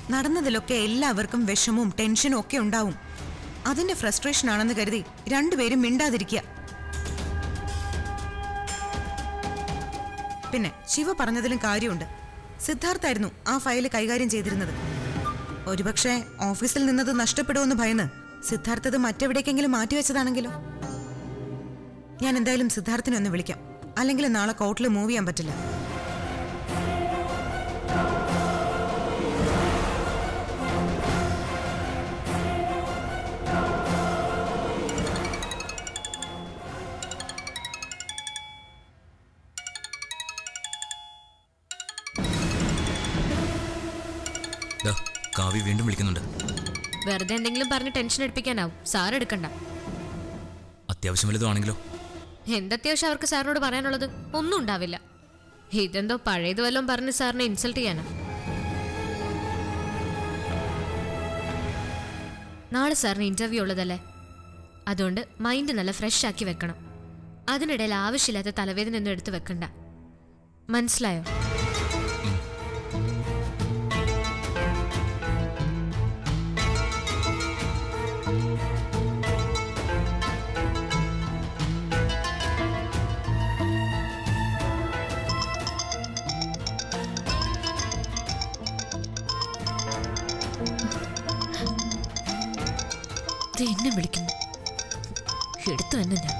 നടന്നതിലൊക്കെ എല്ലാവർക്കും വിഷമവും ടെൻഷനും ഒക്കെ ഉണ്ടാവും അതിന്റെ ഫ്രസ്ട്രേഷൻ ആണെന്ന് കരുതി രണ്ടുപേരും മിണ്ടാതിരിക്കുക പിന്നെ ശിവ പറഞ്ഞതിലും കാര്യമുണ്ട് സിദ്ധാർത്ഥായിരുന്നു ആ ഫയല് കൈകാര്യം ചെയ്തിരുന്നത് ഒരുപക്ഷെ ഓഫീസിൽ നിന്നത് നഷ്ടപ്പെടുമെന്ന് ഭയന്ന് സിദ്ധാർത്ഥത് മറ്റെവിടേക്കെങ്കിലും മാറ്റിവെച്ചതാണെങ്കിലോ ഞാൻ എന്തായാലും സിദ്ധാർത്ഥിനെ ഒന്ന് വിളിക്കാം അല്ലെങ്കിൽ നാളെ കോർട്ടിൽ മൂവ് ചെയ്യാൻ പറ്റില്ല ദാ, കാവ്യ വീണ്ടും വിളിക്കുന്നുണ്ട് വെറുതെ എന്തെങ്കിലും പറഞ്ഞ് ടെൻഷൻ എടുപ്പിക്കാനാവും സാർ എടുക്കണ്ട അത്യാവശ്യം വലുതാണെങ്കിലോ എന്തത്യാവശ്യം അവർക്ക് സാറിനോട് പറയാനുള്ളത് ഒന്നും ഉണ്ടാവില്ല ഇതെന്തോ പഴയത് വല്ലതും പറഞ്ഞ് സാറിനെ ഇൻസൾട്ട് ചെയ്യാനാ നാളെ സാറിന് ഇന്റർവ്യൂ ഉള്ളതല്ലേ അതുകൊണ്ട് മൈൻഡ് നല്ല ഫ്രഷ് ആക്കി വെക്കണം അതിനിടയിൽ ആവശ്യമില്ലാത്ത തലവേദന ഒന്നും എടുത്ത് വെക്കണ്ട മനസ്സിലായോ ഇത് എന്നെ വിളിക്കുന്നു എടുത്തു തന്നെ ഞാൻ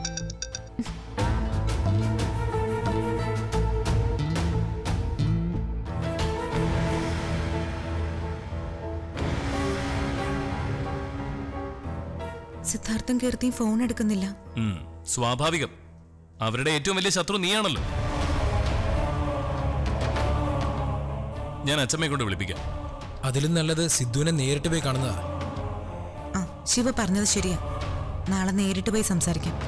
സിദ്ധാർത്ഥം കീർത്തിയും ഫോൺ എടുക്കുന്നില്ല ഉം, സ്വാഭാവികം അവരുടെ ഏറ്റവും വലിയ ശത്രു നീയാണല്ലോ ഞാൻ അച്ഛമ്മയെ കൊണ്ട് വിളിപ്പിക്കാം അതിലും നല്ലത് സിദ്ധുവിനെ നേരിട്ട് പോയി കാണുന്നതാ ആ ശിവ പറഞ്ഞത് ശരിയാ നാളെ നേരിട്ട് പോയി സംസാരിക്കാം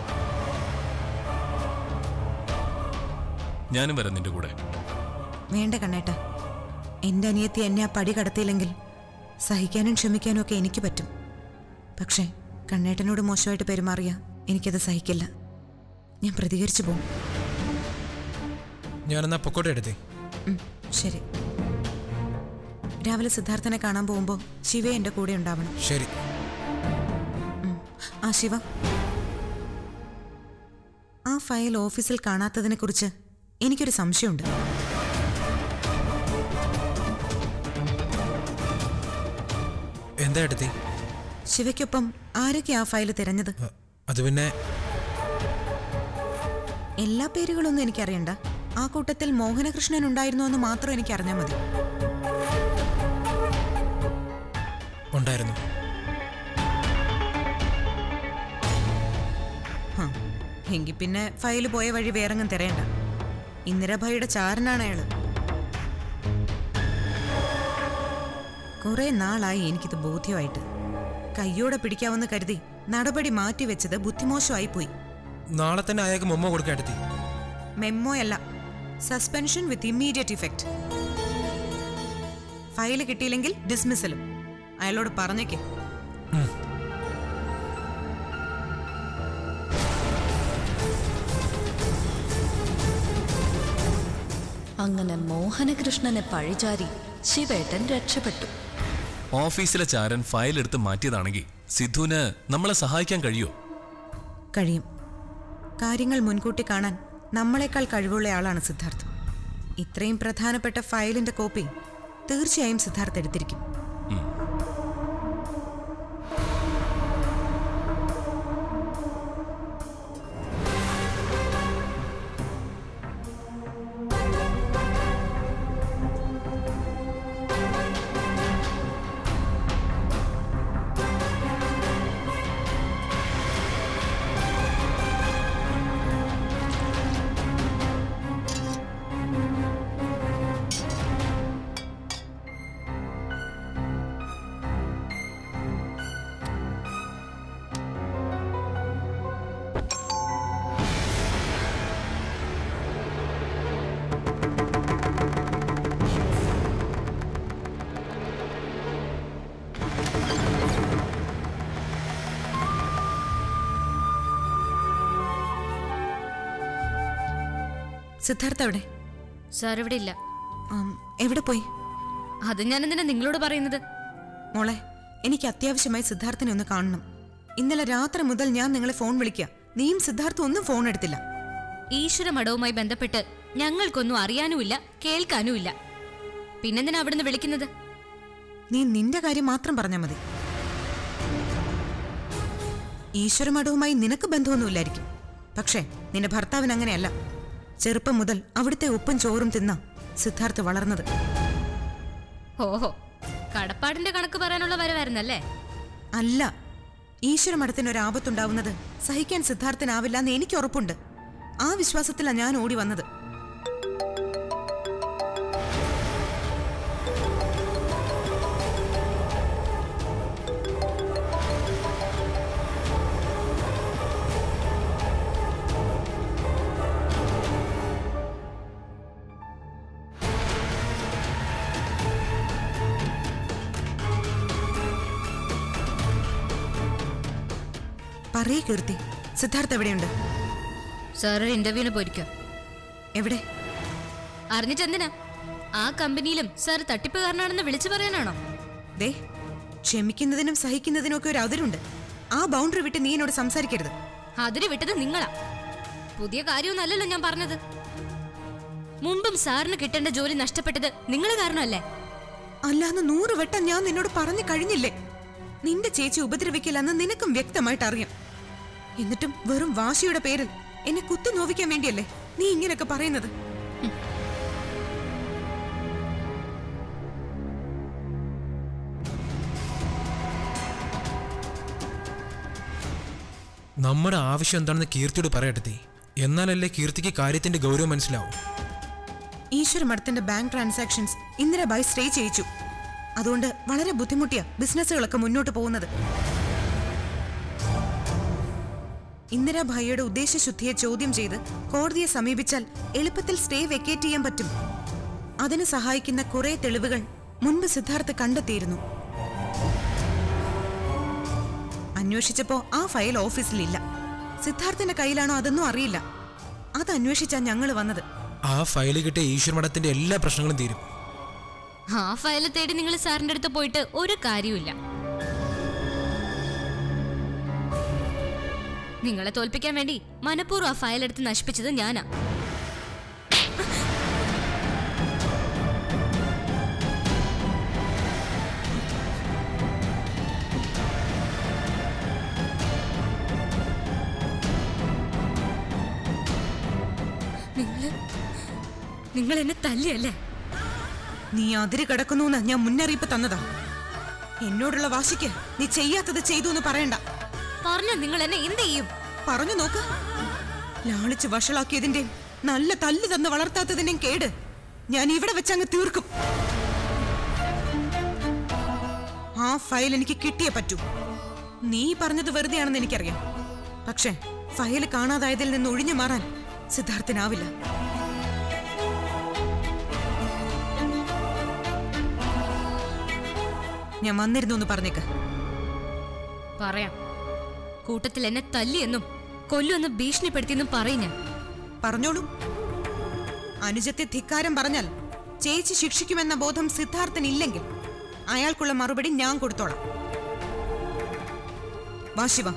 ഞാനും വരാം നിന്റെ കൂടെ വേണ്ട കണ്ണേട്ട എന്റെ അനിയത്തി എന്നെ ആ പടി കടത്തിയില്ലെങ്കിൽ സഹിക്കാനും ക്ഷമിക്കാനും ഒക്കെ എനിക്ക് പറ്റും പക്ഷേ കണ്ണേട്ടനോട് മോശമായിട്ട് പെരുമാറിയ എനിക്കത് സഹിക്കില്ല ഞാൻ പ്രതികരിച്ചു പോകും ഞാനെന്നാ പൊക്കോട്ടെ എടുത്തേ ഉം, ശരി രാവിലെ സിദ്ധാർത്ഥനെ കാണാൻ പോകുമ്പോൾ ശിവ എൻ്റെ കൂടെ ഉണ്ടാവണം ശരി ആ ശിവ ആ ഫയൽ ഓഫീസിൽ കാണാത്തതിനെ കുറിച്ച് എനിക്കൊരു സംശയമുണ്ട് എന്താ എടുത്തേ ശിവയ്ക്കൊപ്പം ആരൊക്കെ ആ ഫയൽ തിരഞ്ഞത് അത് പിന്നെ എല്ലാ പേരുകളൊന്നും എനിക്കറിയണ്ട ആ കൂട്ടത്തിൽ മോഹനകൃഷ്ണൻ ഉണ്ടായിരുന്നു എന്ന് മാത്രം എനിക്ക് അറിഞ്ഞാൽ മതി ഉണ്ടായിരുന്നു ഹ, എങ്കിൽ പിന്നെ ഫയൽ പോയ വഴി വേറെങ്ങും തിരയണ്ട ഇന്ദിരാഭായിയുടെ ചാരനാണ് അയാള് കുറെ നാളായി എനിക്കിത് ബോധ്യമായിട്ട് കയ്യോടെ പിടിക്കാമെന്ന് കരുതി നടപടി മാറ്റിവെച്ചത് ബുദ്ധിമോശമായി പോയി നാളെ തന്നെ അയാൾക്ക് മൊമ്മ കൊടുക്കാൻ എടുത്തി മെമ്മോയല്ല suspension with immediate effect file കിട്ടിയില്ലെങ്കിൽ ഡിസ്മിസലും അയാളോട് പറഞ്ഞേക്കേ അങ്ങനെ മോഹനകൃഷ്ണനെ പഴിചാരി ശിവേട്ടൻ രക്ഷപ്പെട്ടു ഓഫീസിലെ ചാരൻ ഫയൽ എടുത്ത് മാറ്റിയതാണെങ്കിൽ സിദ്ധുവിന് നമ്മളെ സഹായിക്കാൻ കഴിയോ കഴിയും കാര്യങ്ങൾ മുൻകൂട്ടി കാണാൻ നമ്മളെക്കാൾ കഴിവുള്ള ആളാണ് സിദ്ധാർത്ഥ് ഇത്രയും പ്രധാനപ്പെട്ട ഫയലിന്റെ കോപ്പി തീർച്ചയായും സിദ്ധാർത്ഥ് എടുത്തിരിക്കും സിദ്ധാർത്ഥ് എവിടെ സാർ ഇവിടെ ഇല്ല ആം, എവിടെ പോയി അത് ഞാൻ എന്തിനാ നിങ്ങളോട് പറയുന്നത് മോളെ എനിക്ക് അത്യാവശ്യമായി സിദ്ധാർത്ഥനെ ഒന്ന് കാണണം ഇന്നലെ രാത്രി മുതൽ ഞാൻ നിങ്ങളെ ഫോൺ വിളിക്കുക നീയും സിദ്ധാർത്ഥം ഒന്നും ഫോൺ എടുത്തില്ല ഈശ്വര മഠവുമായി ബന്ധപ്പെട്ട് ഞങ്ങൾക്കൊന്നും അറിയാനുമില്ല കേൾക്കാനുമില്ല പിന്നെന്തിനാ അവിടുന്ന് വിളിക്കുന്നത് നീ നിന്റെ കാര്യം മാത്രം പറഞ്ഞാൽ മതി ഈശ്വരമഠവുമായി നിനക്ക് ബന്ധമൊന്നുമില്ലായിരിക്കും പക്ഷേ നിന്റെ ഭർത്താവിന് അങ്ങനെയല്ല ചെറുപ്പം മുതൽ അവിടുത്തെ ഉപ്പും ചോറും തിന്ന സിദ്ധാർത്ഥ് വളർന്നത് ഓഹോ കടപ്പാടിന്റെ കണക്ക് പറയാനുള്ള വരവായിരുന്നല്ലേ അല്ല ഈശ്വരമഠത്തിന് ഒരു ആപത്തുണ്ടാവുന്നത് സഹിക്കാൻ സിദ്ധാർത്ഥനാവില്ല എന്ന് എനിക്ക് ഉറപ്പുണ്ട് ആ വിശ്വാസത്തിലാണ് ഞാൻ ഓടി വന്നത് പറയേ കീർത്തി സിദ്ധാർത്ഥ് എവിടെയുണ്ട് സാർ ഇന്റർവ്യൂവിന് പോയിരിക്കോ എവിടെ അറിഞ്ഞിട്ടെന്തിനാ ആ കമ്പനിയിലും സാർ തട്ടിപ്പുകാരനാണെന്ന് വിളിച്ചു പറയാനാണോ ദേ ക്ഷമിക്കുന്നതിനും സഹിക്കുന്നതിനും ഒക്കെ ഒരു അതിരുണ്ട് ആ ബൗണ്ടറി വിട്ട് നീ എന്നോട് സംസാരിക്കരുത് അതിന് വിട്ടത് നിങ്ങളാ പുതിയ കാര്യമൊന്നല്ലല്ലോ ഞാൻ പറഞ്ഞത് മുമ്പും സാറിന് കിട്ടേണ്ട ജോലി നഷ്ടപ്പെട്ടത് നിങ്ങൾ കാരണമല്ലേ അല്ലാന്ന് നൂറ് വട്ടം ഞാൻ നിന്നോട് പറഞ്ഞു കഴിഞ്ഞില്ലേ നിന്റെ ചേച്ചി ഉപദ്രവിക്കില്ലെന്ന് നിനക്കും വ്യക്തമായിട്ട് അറിയാം എന്നിട്ടും വെറും വാശിയുടെ പേരിൽ എന്നെ കുത്തി നോവിക്കാൻ വേണ്ടിയല്ലേ നീ ഇങ്ങനെയൊക്കെ പറയുന്നത് നമ്മുടെ ആവശ്യം എന്താണെന്ന് കീർത്തിയോട് പറയട്ടെ എന്നാലല്ലേ കീർത്തിക്ക് കാര്യത്തിന്റെ ഗൗരവം മനസ്സിലാവും ഈശ്വര മഠത്തിന്റെ ബാങ്ക് ട്രാൻസാക്ഷൻസ് ഇന്ദിരാബായി സ്റ്റേ ചെയ്യിച്ചു അതുകൊണ്ട് വളരെ ബുദ്ധിമുട്ടിയ ബിസിനസ്സുകളൊക്കെ മുന്നോട്ട് പോകുന്നത് ഇന്ദിരാഭായിയുടെ ഉദ്ദേശശുദ്ധിയെ ചോദ്യം ചെയ്ത് കോടതിയെ സമീപിച്ചാൽ എളുപ്പത്തിൽ സ്റ്റേ വെക്കേറ്റ് ചെയ്യാൻ പറ്റും അതിന് സഹായിക്കുന്ന കുറെ തെളിവുകൾ മുൻപ് സിദ്ധാർത്ഥ് കണ്ടെത്തിയിരുന്നു അന്വേഷിച്ചപ്പോ ആ ഫയൽ ഓഫീസിലില്ല സിദ്ധാർത്ഥിന്റെ കയ്യിലാണോ അതൊന്നും അറിയില്ല അത് അന്വേഷിച്ചാ ഞങ്ങൾ വന്നത് ആ ഫയല് കിട്ടിയ ഈശ്വർ മഠത്തിന്റെ എല്ലാ പ്രശ്നങ്ങളും തീരും ആ ഫയൽ തേടി നിങ്ങൾ സാറിന്റെ അടുത്ത് പോയിട്ട് ഒരു കാര്യമില്ല നിങ്ങളെ തോൽപ്പിക്കാൻ വേണ്ടി മനഃപൂർവ്വം ആ ഫയൽ എടുത്ത് നശിപ്പിച്ചത് ഞാനാ നിങ്ങള് നിങ്ങൾ എന്നെ തല്ലിയല്ലേ നീ അതിര് കിടക്കുന്നു ഞാൻ മുന്നറിയിപ്പ് തന്നതാ എന്നോടുള്ള വാശിക്ക് നീ ചെയ്യാത്തത് ചെയ്തു എന്ന് പറയണ്ട പറഞ്ഞ നിങ്ങൾ എന്നെ എന്ത് ചെയ്യും പറഞ്ഞു നോക്ക് ലാളിച്ച് വഷളാക്കിയതിന്റെ നല്ല തല്ല് തന്ന് വളർത്താത്തതിന്റെയും കേട് ഞാൻ ഇവിടെ വെച്ചങ്ങ് തീർക്കും ആ ഫയൽ എനിക്ക് കിട്ടിയേ പറ്റൂ നീ പറഞ്ഞത് വെറുതെയാണെന്ന് എനിക്കറിയാം പക്ഷേ ഫയൽ കാണാതായതിൽ നിന്ന് ഒഴിഞ്ഞു മാറാൻ സിദ്ധാർത്ഥനാവില്ല ഞാൻ വന്നിരുന്നു എന്ന് പറഞ്ഞേക്ക് പറയാം കൂട്ടത്തിൽ എന്നെ തല്ലിയെന്നും കൊല്ലുമെന്ന് ഭീഷണിപ്പെടുത്തിയെന്നും പറയും ഞാൻ പറഞ്ഞോളൂ അനുജത്തെ ധിക്കാരം പറഞ്ഞാൽ ചേച്ചി ശിക്ഷിക്കുമെന്ന ബോധം സിദ്ധാർത്ഥനില്ലെങ്കിൽ അയാൾക്കുള്ള മറുപടി ഞാൻ കൊടുത്തോളാം വാ ശിവ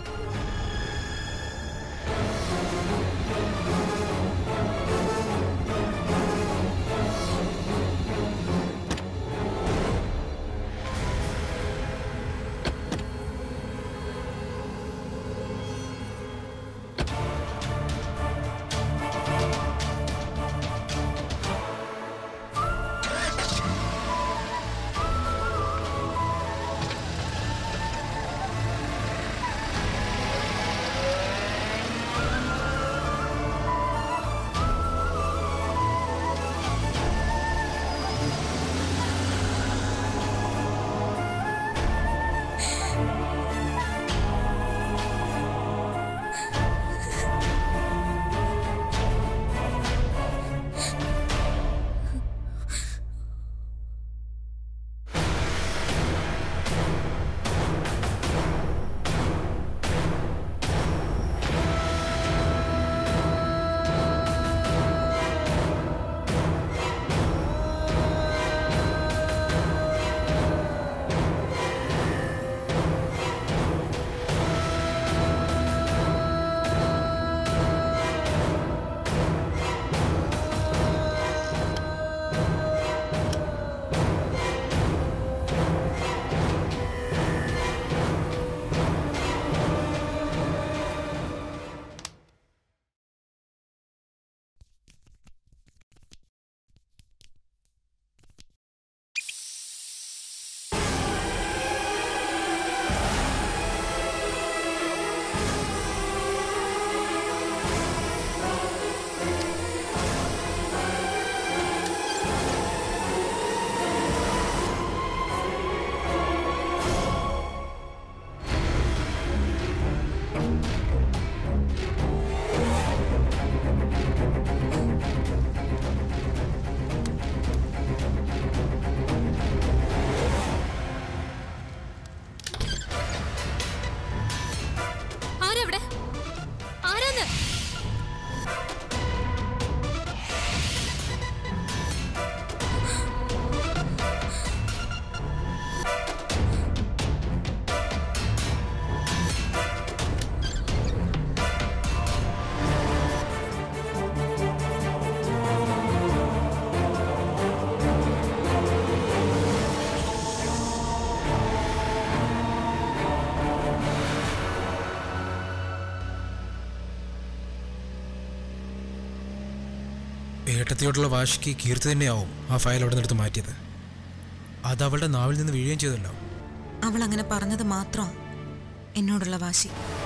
ഏട്ടത്തിയോടുള്ള വാശിക്ക് കീർത്തി തന്നെയാവും ആ ഫയൽ അവിടെ നിന്നെടുത്ത് മാറ്റിയത് അത് അവളുടെ നാവിൽ നിന്ന് വീഴുകയും ചെയ്തല്ലോ അവൾ അങ്ങനെ പറഞ്ഞത് മാത്രം എന്നോടുള്ള വാശി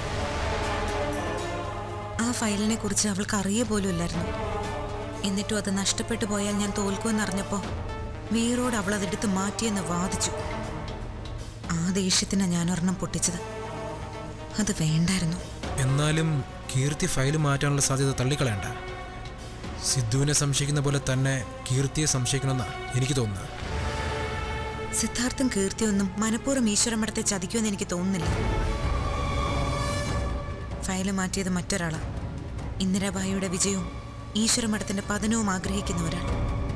ആ ഫയലിനെ കുറിച്ച് അവൾക്ക് അറിയ പോലും ഇല്ലായിരുന്നു എന്നിട്ടും അത് നഷ്ടപ്പെട്ടു പോയാൽ ഞാൻ തോൽക്കുമെന്നറിഞ്ഞപ്പോൾ വീറോട് അവൾ അതെടുത്ത് മാറ്റിയെന്ന് വാദിച്ചു ആ ദേഷ്യത്തിനാണ് ഞാൻ ഒരെണ്ണം പൊട്ടിച്ചത് അത് വേണ്ടായിരുന്നു എന്നാലും കീർത്തി ഫയൽ മാറ്റാനുള്ള സാധ്യത തള്ളിക്കളയണ്ട സിദ്ധുവിനെ സംശയിക്കുന്ന പോലെ തന്നെ കീർത്തിയെ സംശയിക്കണമെന്നാണ് എനിക്ക് തോന്നുന്നത് സിദ്ധാർത്ഥം കീർത്തിയൊന്നും മനഃപൂർവ്വം ഈശ്വരമഠത്തെ ചതിക്കുമെന്ന് എനിക്ക് തോന്നുന്നില്ല ഫയല് മാറ്റിയത് മറ്റൊരാളാ ഇന്ദിരാബായിയുടെ വിജയവും ഈശ്വരമഠത്തിന്റെ പതനവും ആഗ്രഹിക്കുന്ന ഒരാൾ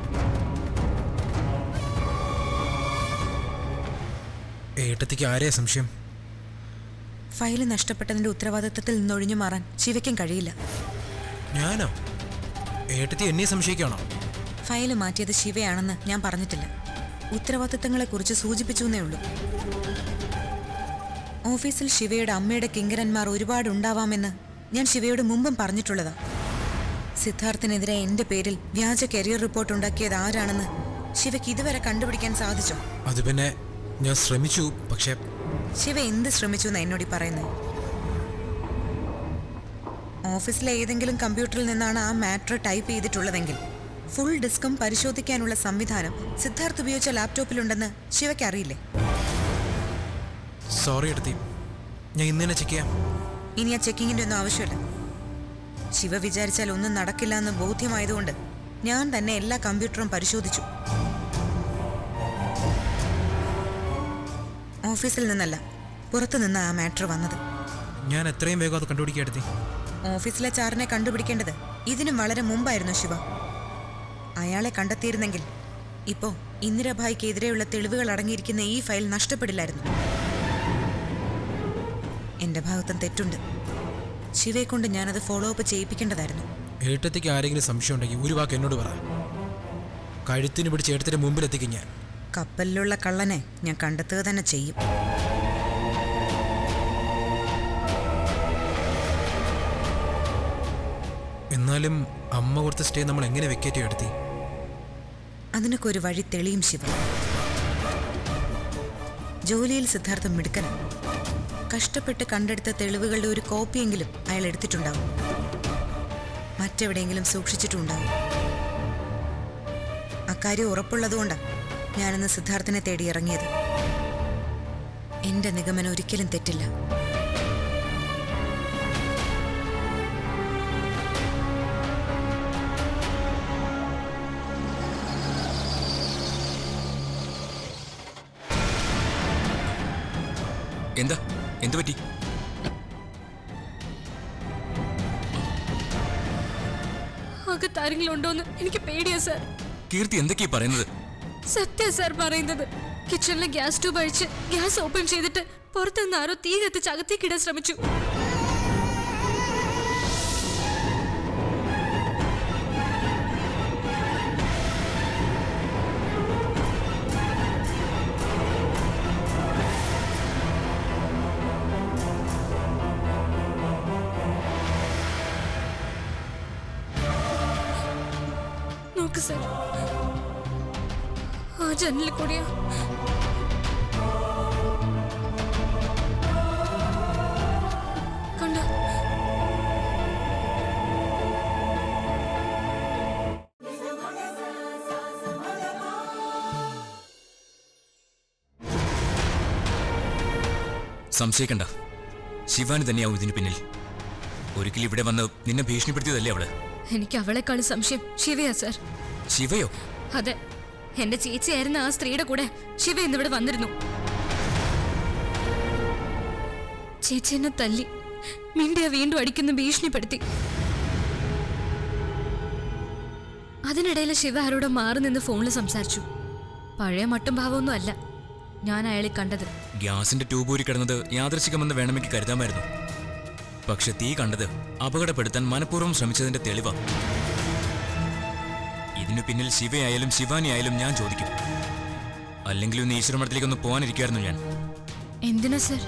ഏട്ടത്തിക്ക് ആരെയാ സംശയം ഫയല് നഷ്ടപ്പെട്ടതിന്റെ ഉത്തരവാദിത്തത്തിൽ നിന്നൊഴിഞ്ഞു മാറാൻ ശിവയ്ക്കും കഴിയില്ല ഞാനോ ഏട്ടത്തി എന്നെ സംശയിക്കുകയാണോ ഫയല് മാറ്റിയത് ശിവയാണെന്ന് ഞാൻ പറഞ്ഞിട്ടില്ല ഉത്തരവാദിത്തങ്ങളെക്കുറിച്ച് സൂചിപ്പിച്ചു എന്നേ ഉള്ളൂ ഓഫീസിൽ ശിവയുടെ അമ്മയുടെ കിങ്കരന്മാർ ഒരുപാട് ഉണ്ടാവാമെന്ന് ഞാൻ ശിവയോട് മുമ്പും പറഞ്ഞിട്ടുള്ളതാ സിദ്ധാർത്ഥിനെതിരെ എന്റെ പേരിൽ വ്യാജ കരിയർ റിപ്പോർട്ട് ഉണ്ടാക്കിയത് ആരാണെന്ന് ശിവയ്ക്ക് ഇതുവരെ കണ്ടുപിടിക്കാൻ സാധിച്ചോ അത് പിന്നെ ഞാൻ ശ്രമിച്ചു പക്ഷേ ശിവ എന്ത് ശ്രമിച്ചു എന്നാ എന്നോട് ഈ പറയുന്നത് ഓഫീസിലെ ഏതെങ്കിലും കമ്പ്യൂട്ടറിൽ നിന്നാണ് ആ മാറ്റർ ടൈപ്പ് ചെയ്തിട്ടുള്ളതെങ്കിൽ ഫുൾ ഡിസ്കും പരിശോധിക്കാനുള്ള സംവിധാനം സിദ്ധാർത്ഥ് ഉപയോഗിച്ച ലാപ്ടോപ്പിലുണ്ടെന്ന് ശിവയ്ക്ക് അറിയില്ലേ സോറി എടുത്തി ഞാൻ ഇന്ന് തന്നെ ചെക്ക് ചെയ്യാം ഇനി ആ ചെക്കിങ്ങിന്റെ ഒന്നും ആവശ്യമില്ല ശിവ വിചാരിച്ചാൽ ഒന്നും നടക്കില്ല എന്ന് ബോധ്യമായതുകൊണ്ട് ഞാൻ തന്നെ എല്ലാ കമ്പ്യൂട്ടറും പരിശോധിച്ചു ഓഫീസിൽ നിന്നല്ല പുറത്തു നിന്ന് ആ മാറ്റർ വന്നത് ഞാൻ എത്രയും വേഗം അത് കണ്ടുപിടിക്കുക എടുത്തി ഓഫീസിലെ ചാറിനെ കണ്ടുപിടിക്കേണ്ടത് ഇതിനും വളരെ മുമ്പായിരുന്നു ശിവ അയാളെ കണ്ടെത്തിയിരുന്നെങ്കിൽ ഇപ്പോ ഇന്ദിരാഭായിക്കെതിരെയുള്ള തെളിവുകൾ അടങ്ങിയിരിക്കുന്ന ഈ ഫയൽ നഷ്ടപ്പെടില്ലായിരുന്നു എന്റെ ഭാഗത്തും തെറ്റുണ്ട് ശിവയെ കൊണ്ട് ഞാനത് ഫോളോ അപ്പ് ചെയ്യിപ്പിക്കേണ്ടതായിരുന്നു ഏട്ടത്തിക്ക് ആരെങ്കിലും സംശയം ഉണ്ടെങ്കിൽ ഒരു വാക്ക് എന്നോട് പറ കഴുത്തിന് പിടിച്ച് ഏട്ടത്തിന്റെ മുമ്പിൽ എത്തിക്കും ഞാൻ കപ്പലിലുള്ള കള്ളനെ ഞാൻ കണ്ടെത്തുക തന്നെ ചെയ്യും എന്നാലും അമ്മ കൊടുത്ത സ്റ്റേ നമ്മൾ എങ്ങനെ വെക്കേറ്റ് ചെയ്യും എടുത്തി അതിനൊക്കെ ഒരു വഴി തെളിയും ശിവ ജോലിയിൽ സിദ്ധാർത്ഥം മിടുക്കനാണ് കഷ്ടപ്പെട്ട് കണ്ടെടുത്ത തെളിവുകളുടെ ഒരു കോപ്പിയെങ്കിലും അയാൾ എടുത്തിട്ടുണ്ടാവും മറ്റെവിടെയെങ്കിലും സൂക്ഷിച്ചിട്ടുണ്ടാവും അക്കാര്യം ഉറപ്പുള്ളതുകൊണ്ടാണ് ഞാനിന്ന് സിദ്ധാർത്ഥനെ തേടി ഇറങ്ങിയത് എന്റെ നിഗമനം ഒരിക്കലും തെറ്റില്ല എന്താ എന്തു പറ്റി അകത്താരെങ്കിലും ഉണ്ടോന്ന് എനിക്ക് പേടിയാ സാർ കീർത്തി എന്തൊക്കെയാ പറയുന്നത് സത്യ സാർ പറയുന്നത് കിച്ചണിലെ ഗ്യാസ് ട്യൂബ് അഴിച്ച് ഗ്യാസ് ഓപ്പൺ ചെയ്തിട്ട് പുറത്തുനിന്ന് ആരോ തീ കത്തിച്ച് അകത്തേക്ക് ഇടാൻ ശ്രമിച്ചു നോക്ക് സാർ ആ ജനലിൽ കൂടിയാ കണ്ടോ സംശയിക്കണ്ട ശിവാനി തന്നെയാവും ഇതിന് പിന്നിൽ ഒരിക്കൽ ഇവിടെ വന്ന് നിന്നെ ഭീഷണിപ്പെടുത്തിയതല്ലേ അവള് എനിക്ക് അവളെക്കാളും സംശയം ശിവയാ സാർ ശിവയോ അതെ എന്റെ ചേച്ചിയായിരുന്ന ആ സ്ത്രീയുടെ കൂടെ ശിവ ഇന്നിവിടെ വന്നിരുന്നു ചേച്ചി എന്നെ തല്ലി മിണ്ടിയ വീണ്ടും അടിക്കുന്ന ഭീഷണിപ്പെടുത്തി അതിനിടയിൽ ശിവ ആരോടോ മാറി നിന്ന് ഫോണിൽ സംസാരിച്ചു പഴയ മട്ടും ഭാവമൊന്നും അല്ല ഞാൻ അയാളെ കണ്ടത് ഗ്യാസിന്റെ ട്യൂബ് ഊരി കിടന്നത് യാദൃശികമെന്ന് വേണമെങ്കിൽ കരുതാമായിരുന്നു പക്ഷെ തീ കണ്ടത് അപകടപ്പെടുത്താൻ മനഃപൂർവ്വം ശ്രമിച്ചതിന്റെ തെളിവാ ഇതിനു പിന്നിൽ ശിവയായാലും ശിവാനി ആയാലും ഞാൻ ചോദിക്കും അല്ലെങ്കിലും ഇന്ന് ഈശ്വരമഠത്തിലേക്കൊന്ന് പോകാനിരിക്കുമായിരുന്നു ഞാൻ എന്തിനാ സർ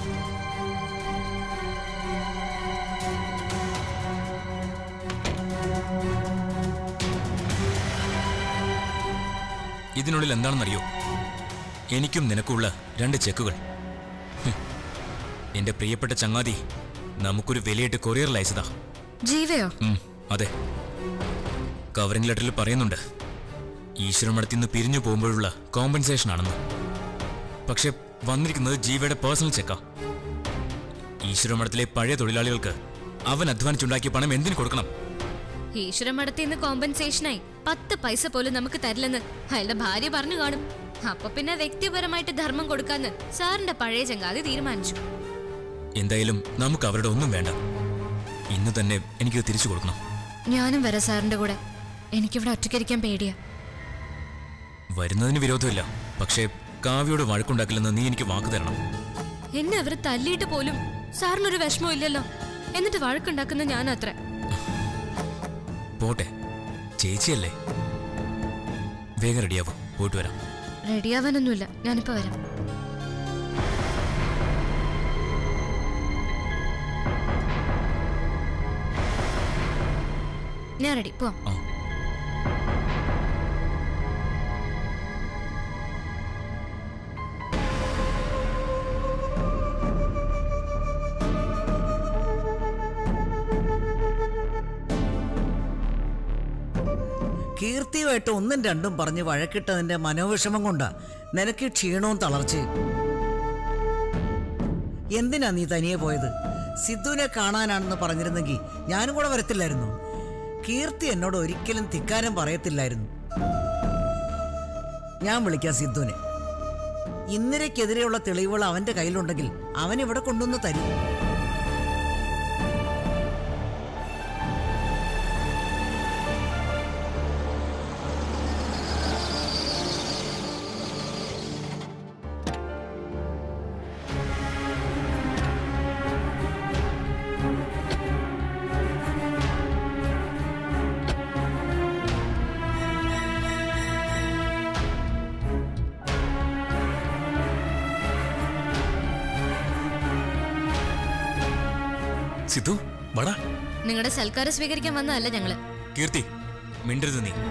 ഇതിനുള്ളിൽ എന്താണെന്നറിയോ എനിക്കും നിനക്കുള്ള രണ്ട് ചെക്കുകൾ ഹും. എന്റെ പ്രിയപ്പെട്ട ചങ്ങാതി നമുക്കൊരു വിലയിട്ട് കൊറിയറിൽ അയച്ചതാ ജീവയോ ഉം, അതെ കവറിംഗ് ലെറ്ററിൽ പറയുന്നുണ്ട് ഈശ്വരമടത്തിൽ നിന്ന് പിരിഞ്ഞു പോകുമ്പോഴുള്ള കോമ്പൻസേഷൻ ആണെന്ന് പക്ഷെ വന്നിരിക്കുന്നത് ജീവയുടെ പേഴ്സണൽ ചെക്കാ ഈശ്വരമഠത്തിലെ പഴയ തൊഴിലാളികൾക്ക് അവൻ അധ്വാനിച്ചുണ്ടാക്കിയ പണം എന്തിനു കൊടുക്കണം ഈശ്വരൻ മടത്തിൽ നിന്ന് കോമ്പൻസേഷനായി പത്ത് പൈസ പോലും നമുക്ക് തരില്ലെന്ന് അയാളുടെ ഭാര്യ പറഞ്ഞു കാണും അപ്പൊ പിന്നെ വ്യക്തിപരമായിട്ട് ധർമ്മം കൊടുക്കാന്ന് സാറിന്റെ പഴയ ചങ്ങാതി തീരുമാനിച്ചു എന്തായാലും നമുക്ക് അവരുടെ ഒന്നും വേണ്ട ഇന്ന് തന്നെ എനിക്കത് തിരിച്ചു കൊടുക്കണം ഞാനും വരാം സാറിന്റെ കൂടെ എനിക്കിവിടെ ഒറ്റയ്ക്കിരിക്കാൻ പേടിയാ വരുന്നതിന് വിരോധമില്ല പക്ഷേ കാവ്യോട് വഴക്കുണ്ടാക്കില്ലെന്ന് നീ എനിക്ക് വാക്ക് തരണം എന്നെ അവർ തല്ലിയിട്ട് പോലും സാറിനൊരു വിഷമവും ഇല്ലല്ലോ എന്നിട്ട് വഴക്കുണ്ടാക്കുന്ന ഞാൻ അത്ര പോട്ടെ ചേച്ചിയല്ലേ വേഗം റെഡിയാവും പോയിട്ട് വരാം റെഡിയാവാനൊന്നുമില്ല ഞാനിപ്പോ വരാം ഞാൻ റെഡി പോവാം ആ കീർത്തിയുമായിട്ട് ഒന്നും രണ്ടും പറഞ്ഞ് വഴക്കിട്ടതിന്റെ മനോവിഷമം കൊണ്ടാ നിനക്ക് ക്ഷീണവും തളർച്ചയും എന്തിനാ നീ തനിയെ പോയത് സിദ്ധുവിനെ കാണാനാണെന്ന് പറഞ്ഞിരുന്നെങ്കിൽ ഞാനും കൂടെ വരത്തില്ലായിരുന്നു കീർത്തി എന്നോട് ഒരിക്കലും ധിക്കാരം പറയത്തില്ലായിരുന്നു ഞാൻ വിളിക്കാം സിദ്ധുവിനെ ഇന്ദിരയ്ക്കെതിരെയുള്ള തെളിവുകൾ അവന്റെ കയ്യിലുണ്ടെങ്കിൽ അവൻ ഇവിടെ കൊണ്ടുവന്ന് തരും സിദ്ധു വടാ നിങ്ങളുടെ സൽക്കാരം സ്വീകരിക്കാൻ വന്നതല്ല ഞങ്ങള് കീർത്തി മിണ്ടരുത് നീ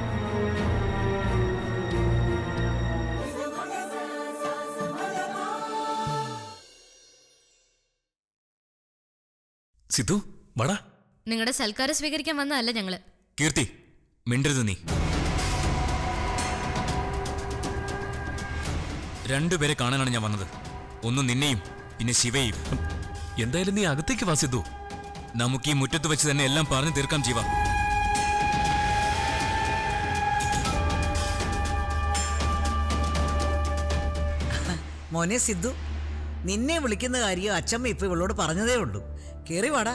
സിദ്ധു വടാ നിങ്ങളുടെ സൽക്കാരം സ്വീകരിക്കാൻ വന്നതല്ല ഞങ്ങള് കീർത്തി മിണ്ടരുത് നീ രണ്ടുപേരെ കാണാനാണ് ഞാൻ വന്നത് ഒന്ന് നിന്നെയും പിന്നെ ശിവയും എന്തായാലും നീ അകത്തേക്ക് വാ സിദ്ധു നമുക്ക് ഈ മുറ്റത്ത് വെച്ച് തന്നെ എല്ലാം പറഞ്ഞു തീർക്കാം ജീവ മോനെ സിദ്ധു നിന്നെ വിളിക്കുന്ന കാര്യം അച്ചമ്മ ഇപ്പൊ ഇവളോട് പറഞ്ഞതേ ഉള്ളൂ കേറി വാടാ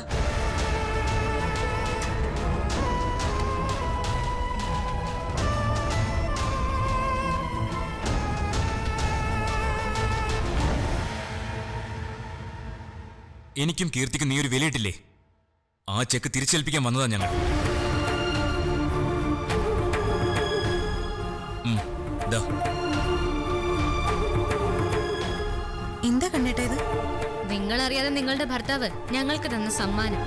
എനിക്കും കീർത്തിക്കും നീ ഒരു വിലയിട്ടില്ലേ ആ ചെക്ക് തിരിച്ചേൽപ്പിക്കാൻ വന്നതാ ഞങ്ങൾ ഉം, ദാ, എന്താ കണ്ണേട്ടാ ഇത് നിങ്ങളറിയാതെ നിങ്ങളുടെ ഭർത്താവ് ഞങ്ങൾക്ക് തന്ന സമ്മാനം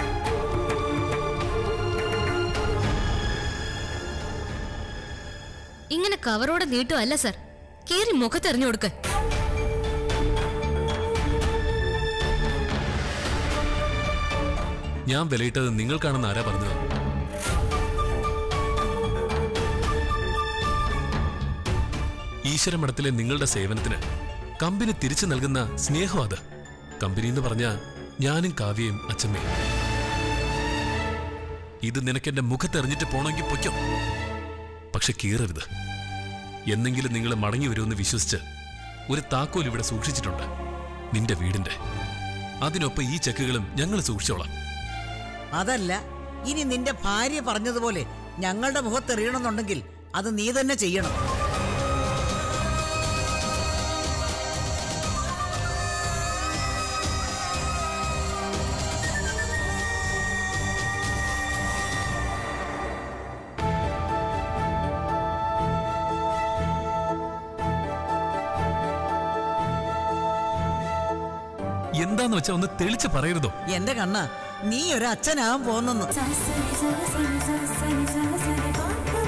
ഇങ്ങനെ കവറോടെ നീട്ടുമല്ല സർ കേറി മുഖത്തെറിഞ്ഞു കൊടുക്ക ഞാൻ വിലയിട്ടത് നിങ്ങൾക്കാണെന്ന് ആരാ പറഞ്ഞത് ഈശ്വരമഠത്തിലെ നിങ്ങളുടെ സേവനത്തിന് കമ്പനി തിരിച്ചു നൽകുന്ന സ്നേഹം അത് കമ്പനി എന്ന് പറഞ്ഞ ഞാനും കാവ്യയും അച്ഛമ്മയും ഇത് നിനക്കെന്റെ മുഖത്തെറിഞ്ഞിട്ട് പോണമെങ്കിൽ പൊയ്ക്കോ പക്ഷെ കീറരുത് എന്നെങ്കിലും നിങ്ങൾ മടങ്ങി വരുമെന്ന് വിശ്വസിച്ച് ഒരു താക്കോൽ ഇവിടെ സൂക്ഷിച്ചിട്ടുണ്ട് നിന്റെ വീടിന്റെ അതിനൊപ്പം ഈ ചെക്കുകളും ഞങ്ങൾ സൂക്ഷിച്ചോളാം അതല്ല ഇനി നിന്റെ ഭാര്യ പറഞ്ഞതുപോലെ ഞങ്ങളുടെ മുഖത്തെറിയണമെന്നുണ്ടെങ്കിൽ അത് നീ തന്നെ ചെയ്യണം എന്താന്ന് വെച്ചാ ഒന്ന് തെളിച്ച് പറയരുതോ എന്റെ കണ്ണ നീ ഒരു അച്ഛനാകാൻ പോകുന്നെന്ന് sa sa sa sa sa sa sa sa sa